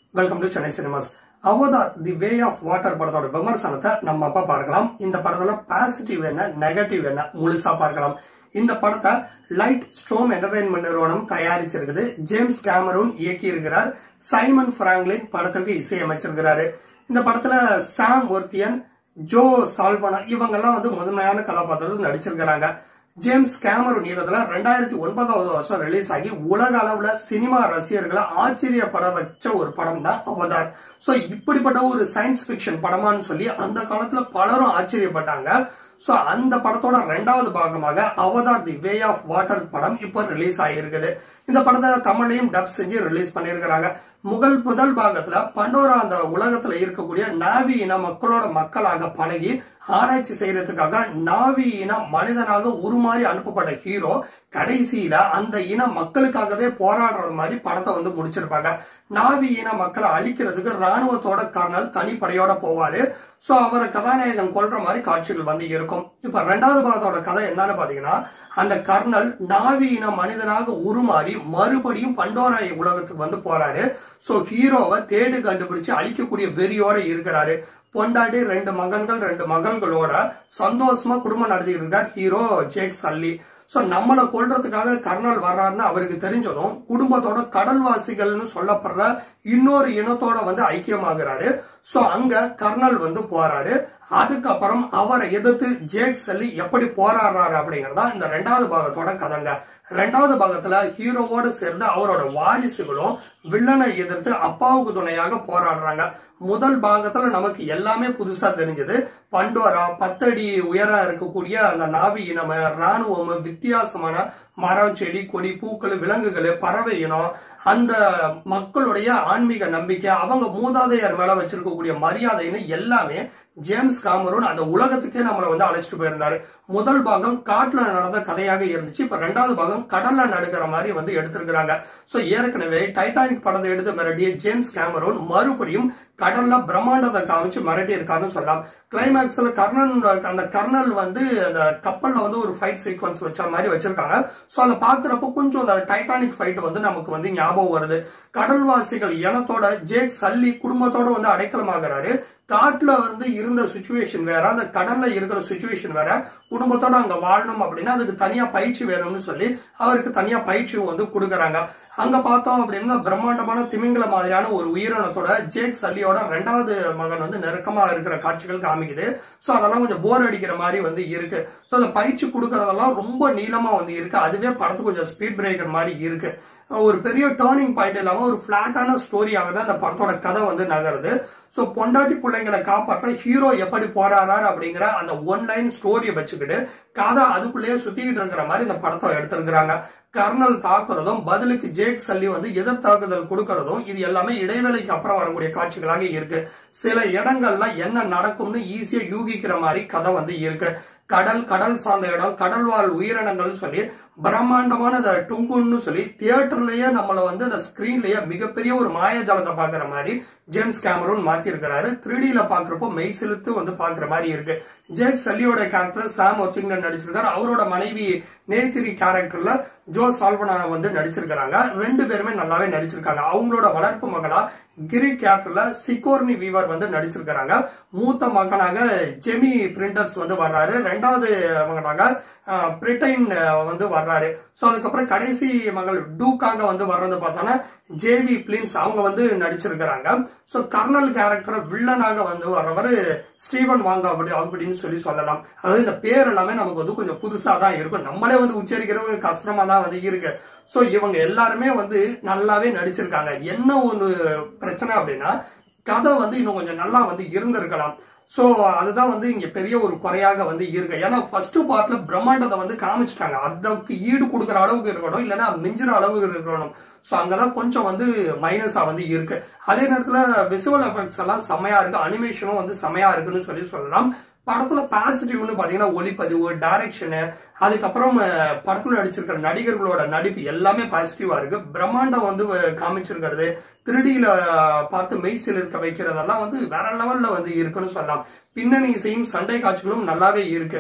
welcome to Chennai cinemas Avatar the way of water படத்தோட விமர்சனத்தை நம்ம அப்ப பார்க்கலாம் இந்த படத்துல பாசிட்டிவ் என்ன நெகட்டிவ் என்ன முழுசா பார்க்கலாம் இந்த படத்தை லைட் ஸ்ட்ரோம் என்டர்டைன்மெண்ட் நிறுவனம் தயாரிச்சிருக்குது ஜேம்ஸ் கேமரூன் இயக்கி இருக்கிறார் சைமன் பிராங்க்லின் படத்திற்கு இசையமைச்சிருக்கிறாரு இந்த படத்துல சாம் ஒர்த்தியன் ஜோ சால்வனா இவங்கெல்லாம் வந்து முதன்மையான கதாபாத்திரத்தில் நடிச்சிருக்கிறாங்க ஜேம்ஸ் கேமரூன் இயக்கத்துல ரெண்டாயிரத்தி ஒன்பதாவது வருஷம் ரிலீஸ் ஆகி உலக அளவுல சினிமா ரசிகர்களை ஆச்சரியப்பட வச்ச ஒரு படம் தான் அவதார் சோ இப்படிப்பட்ட ஒரு சயின்ஸ் பிக்ஷன் படமான்னு சொல்லி அந்த காலத்துல பலரும் ஆச்சரியப்பட்டாங்க சோ அந்த படத்தோட ரெண்டாவது பாகமாக Avatar the way of water படம் இப்போ ரிலீஸ் ஆகியிருக்குது இந்த படத்தை தமிழையும் டப் செஞ்சு ரிலீஸ் பண்ணியிருக்கிறாங்க முதல் முதல் பாகத்துல பண்டோரா அந்த உலகத்துல இருக்கக்கூடிய நாவி இன மக்களோட மக்களாக பழகி ஆராய்ச்சி செய்யறதுக்காக நாவி இன மனிதனாக உருமாறி அனுப்பப்பட்ட ஹீரோ கடைசியில அந்த இன மக்களுக்காகவே போராடுறது மாதிரி படத்தை வந்து முடிச்சிருப்பாங்க நாவி இன மக்களை அழிக்கிறதுக்கு ராணுவத்தோட கர்னல் தனிப்படையோட போவாரு சோ அவரை கதாநாயகன் கொல்ற மாதிரி காட்சிகள் வந்து இருக்கும் இப்ப ரெண்டாவது பாகத்தோட கதை என்னன்னு பாத்தீங்கன்னா அந்த கர்னல் நாவி இன மனிதனாக உருமாறி மறுபடியும் பண்டோரா உலகத்துக்கு வந்து போறாரு சோ ஹீரோவை தேடு கண்டுபிடிச்சு அழிக்கக்கூடிய வெறியோட இருக்கிறாரு பொண்டாட்டி ரெண்டு மகன்கள் ரெண்டு மகள்களோட சந்தோஷமா குடும்பம் நடத்திட்டு இருக்கார் ஹீரோ ஜேக் சல்லி சோ நம்மளை கொல்றதுக்காக கர்னல் வர்றாருன்னு அவருக்கு தெரிஞ்சதும் குடும்பத்தோட கடல்வாசிகள்னு சொல்லப்படுற இன்னொரு இனத்தோட வந்து ஐக்கியமாகிறாரு சோ அங்க கர்னல் வந்து போறாரு அதுக்கப்புறம் அவரை எதிர்த்து ஜேக் சல்லி எப்படி போராடுறாரு அப்படிங்கறதா இந்த ரெண்டாவது பாகத்தோட கதைங்க ரெண்டாவது பாகத்துல ஹீரோவோட சேர்ந்து அவரோட வாரிசுகளும் வில்லனை எதிர்த்து அப்பாவுக்கு துணையாக போராடுறாங்க முதல் பாகத்துல நமக்கு எல்லாமே புதுசா தெரிஞ்சது பண்டோரா பத்தடி உயர இருக்கக்கூடிய அந்த நாவி இனம் ராணுவம் வித்தியாசமான மரம் செடி கொடி பூக்கள் விலங்குகள் பறவை இனம் அந்த மக்களுடைய ஆன்மீக நம்பிக்கை அவங்க மூதாதையர் மேல வச்சிருக்கக்கூடிய மரியாதைன்னு எல்லாமே ஜேம்ஸ் காமரூன் அந்த உலகத்துக்கே நம்மளை வந்து அழைச்சிட்டு போயிருந்தாரு முதல் பாகம் காட்டுல நடந்த கதையாக இருந்துச்சு இப்ப ரெண்டாவது பாகம் கடல்ல நடக்கிற மாதிரி வந்து எடுத்திருக்கிறாங்க சோ ஏற்கனவே டைட்டானிக் படத்தை எடுத்து மிரட்டிய ஜேம்ஸ் கேமரூன் மறுபடியும் கடல்ல பிரம்மாண்டத்தை காமிச்சு மிரட்டி இருக்காருன்னு சொல்லலாம் கிளைமேக்ஸ்ல கர்ணன் அந்த கர்னல் வந்து அந்த கப்பல்ல வந்து ஒரு ஃபைட் சீக்வன்ஸ் வச்ச மாதிரி வச்சிருக்காங்க சோ அதை பாக்குறப்போ கொஞ்சம் அந்த டைட்டானிக் ஃபைட் வந்து நமக்கு வந்து ஞாபகம் வருது கடல்வாசிகள் இனத்தோட ஜேக் சல்லி குடும்பத்தோட வந்து அடைக்கலமாகிறாரு காட்டுல வந்து இருந்த சுச்சுவேஷன் வேற அந்த கடல்ல இருக்கிற சுச்சுவேஷன் வேற குடும்பத்தோட அங்க வாழணும் அப்படின்னா அதுக்கு தனியா பயிற்சி வேணும்னு சொல்லி அவருக்கு தனியா பயிற்சியும் வந்து கொடுக்குறாங்க அங்க பார்த்தோம் அப்படின்னா பிரம்மாண்டமான திமிங்கல மாதிரியான ஒரு உயிரினத்தோட ஜேக் சல்லியோட ரெண்டாவது மகன் வந்து நெருக்கமா இருக்கிற காட்சிகள் காமிக்குது சோ அதெல்லாம் கொஞ்சம் போர் அடிக்கிற மாதிரி வந்து இருக்கு சோ அந்த பயிற்சி கொடுக்கறதெல்லாம் ரொம்ப நீளமா வந்து இருக்கு அதுவே படத்துக்கு கொஞ்சம் ஸ்பீட் பிரேக்கர் மாதிரி இருக்கு ஒரு பெரிய டேர்னிங் பாயிண்ட் இல்லாம ஒரு பிளாட்டான ஸ்டோரியாக தான் அந்த படத்தோட கதை வந்து நகருது ஸோ பொண்டாட்டி பிள்ளைங்களை காப்பாற்ற ஹீரோ எப்படி போராடுறாரு அப்படிங்கிற அந்த ஒன் லைன் ஸ்டோரியை வச்சுக்கிட்டு கதை அதுக்குள்ளேயே சுத்திக்கிட்டு இருக்கிற மாதிரி இந்த படத்தை எடுத்திருக்கிறாங்க கர்னல் தாக்குறதும் பதிலுக்கு ஜேக் சல்லி வந்து எதிர் தாக்குதல் கொடுக்கறதும் இது எல்லாமே இடைவேளைக்கு அப்புறம் வரக்கூடிய காட்சிகளாக இருக்கு சில இடங்கள்ல என்ன நடக்கும்னு ஈஸியா யூகிக்கிற மாதிரி கதை வந்து இருக்கு கடல் கடல் சார்ந்த இடம் கடல் வாழ் உயிரினங்கள்னு சொல்லி பிரம்மாண்டமான அந்த டுங்குன்னு சொல்லி தியேட்டர்லயே நம்மள வந்து அந்த ஸ்கிரீன்லயே மிகப்பெரிய ஒரு மாயாஜாலத்தை பாக்குற மாதிரி ஜேம்ஸ் கேமரூன் மாத்தி இருக்கிறாரு த்ரீடியில பாக்குறப்போ மெய் செலுத்து வந்து பாக்குற மாதிரி இருக்கு ஜேக் சல்லியோட கேரக்டர் சாம் ஒத்திங்டன் நடிச்சிருக்காரு அவரோட மனைவி நேத்திரி கேரக்டர்ல ஜோ சால்வனா வந்து நடிச்சிருக்காங்க ரெண்டு பேருமே நல்லாவே நடிச்சிருக்காங்க அவங்களோட வளர்ப்பு மகளா கிரி கேரக்டர்ல சிக்கோர்னி வீவர் வந்து நடிச்சிருக்காங்க மூத்த மகனாக ஜெமி பிரிண்டர்ஸ் வந்து வர்றாரு ரெண்டாவது மகனாக பிரிட்டைன் வந்து வர்றாரு ஸோ அதுக்கப்புறம் கடைசி மகள் டூக்காக வந்து வர்றது பார்த்தோன்னா ஜேவி பிளின்ஸ் அவங்க வந்து நடிச்சிருக்கிறாங்க ஸோ கர்னல் கேரக்டர் வில்லனாக வந்து வர்றவர் ஸ்டீவன் வாங்க அப்படி அப்படின்னு சொல்லி சொல்லலாம் அதாவது இந்த பேர் எல்லாமே நமக்கு வந்து கொஞ்சம் புதுசா தான் இருக்கும் நம்மளே வந்து உச்சரிக்கிறது கஷ்டமா தான் வந்து இருக்கு ஸோ இவங்க எல்லாருமே வந்து நல்லாவே நடிச்சிருக்காங்க என்ன ஒரு பிரச்சனை அப்படின்னா கதை வந்து இன்னும் கொஞ்சம் நல்லா வந்து இருந்திருக்கலாம் ஸோ அதுதான் வந்து இங்க பெரிய ஒரு குறையாக வந்து இருக்கு ஏன்னா ஃபர்ஸ்ட் பார்ட்ல பிரம்மாண்டத்தை வந்து காமிச்சிட்டாங்க அதுக்கு ஈடு கொடுக்குற அளவுக்கு இருக்கணும் இல்லைன்னா மிஞ்சிற அளவுக்கு இருக்கணும் ஸோ அங்கதான் கொஞ்சம் வந்து மைனஸா வந்து இருக்கு அதே நேரத்துல விசுவல் எஃபெக்ட்ஸ் எல்லாம் செமையா இருக்கு அனிமேஷனும் வந்து செமையா இருக்குன்னு சொல்லி சொல்லலாம் படத்துல பாசிட்டிவ்னு பாத்தீங்கன்னா ஒளிப்பதிவு டைரக்ஷனு அதுக்கப்புறம் படத்துல நடிச்சிருக்கிற நடிகர்களோட நடிப்பு எல்லாமே பாசிட்டிவா இருக்கு பிரம்மாண்டம் வந்து காமிச்சிருக்கிறது திருடியில பார்த்து மெய்சில் இருக்க வைக்கிறதெல்லாம் வந்து வேற லெவல்ல வந்து இருக்குன்னு சொல்லலாம் பின்னணி இசையும் சண்டை காட்சிகளும் நல்லாவே இருக்கு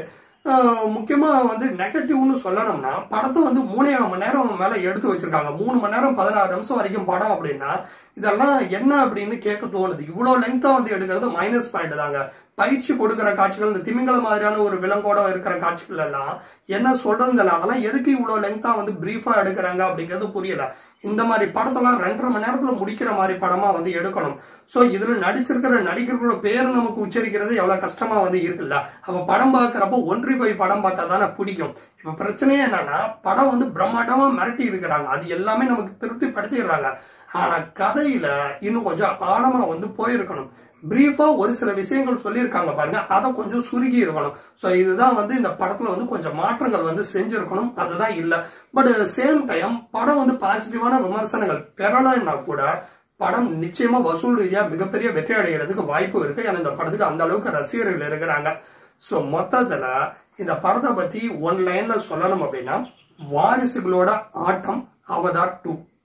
ஆஹ், முக்கியமா வந்து நெகட்டிவ்னு சொல்லணும்னா படத்தை வந்து மூணே மணி நேரம் மேல எடுத்து வச்சிருக்காங்க மூணு மணி நேரம் பதினாறு நிமிஷம் வரைக்கும் படம் அப்படின்னா இதெல்லாம் என்ன அப்படின்னு கேட்க தோணுது இவ்வளவு லெங்தா வந்து எடுக்கிறது மைனஸ் பாயிண்ட் தாங்க பயிற்சி கொடுக்கிற காட்சிகள் இந்த திமிங்கல மாதிரியான ஒரு விலங்கோட இருக்கிற காட்சிகள் எல்லாம் என்ன சொல்றது இல்லை அதெல்லாம் எதுக்கு இவ்வளவு லெங்தா வந்து பிரீஃபா எடுக்கிறாங்க அப்படிங்கிறது புரியல இந்த மாதிரி படத்தெல்லாம் ரெண்டரை மணி நேரத்துல முடிக்கிற மாதிரி படமா வந்து எடுக்கணும் சோ இதுல நடிச்சிருக்கிற நடிகர்களோட பேர் நமக்கு உச்சரிக்கிறது எவ்வளவு கஷ்டமா வந்து இருக்குல்ல அப்ப படம் பார்க்கறப்போ ஒன்றி போய் படம் பார்த்தா தானே பிடிக்கும் இப்ப பிரச்சனையே என்னன்னா படம் வந்து பிரம்மாண்டமா மிரட்டி இருக்கிறாங்க அது எல்லாமே நமக்கு திருப்தி படுத்திடுறாங்க ஆனா கதையில இன்னும் கொஞ்சம் ஆழமா வந்து போயிருக்கணும் பிரீஃபா ஒரு சில விஷயங்கள் சொல்லியிருக்காங்க பாருங்க அதை கொஞ்சம் சுருகி இருக்கணும் ஸோ இதுதான் வந்து இந்த படத்துல வந்து கொஞ்சம் மாற்றங்கள் வந்து செஞ்சிருக்கணும் அதுதான் இல்ல பட் சேம் டைம் படம் வந்து பாசிட்டிவான விமர்சனங்கள் பெறலைன்னா கூட படம் நிச்சயமா வசூல் ரீதியா மிகப்பெரிய வெற்றி அடைகிறதுக்கு வாய்ப்பு இருக்கு ஏன்னா இந்த படத்துக்கு அந்த அளவுக்கு ரசிகர்கள் இருக்கிறாங்க ஸோ மொத்தத்துல இந்த படத்தை பத்தி ஒன் லைன்ல சொல்லணும் அப்படின்னா வாரிசுகளோட ஆட்டம் அவதார் டூ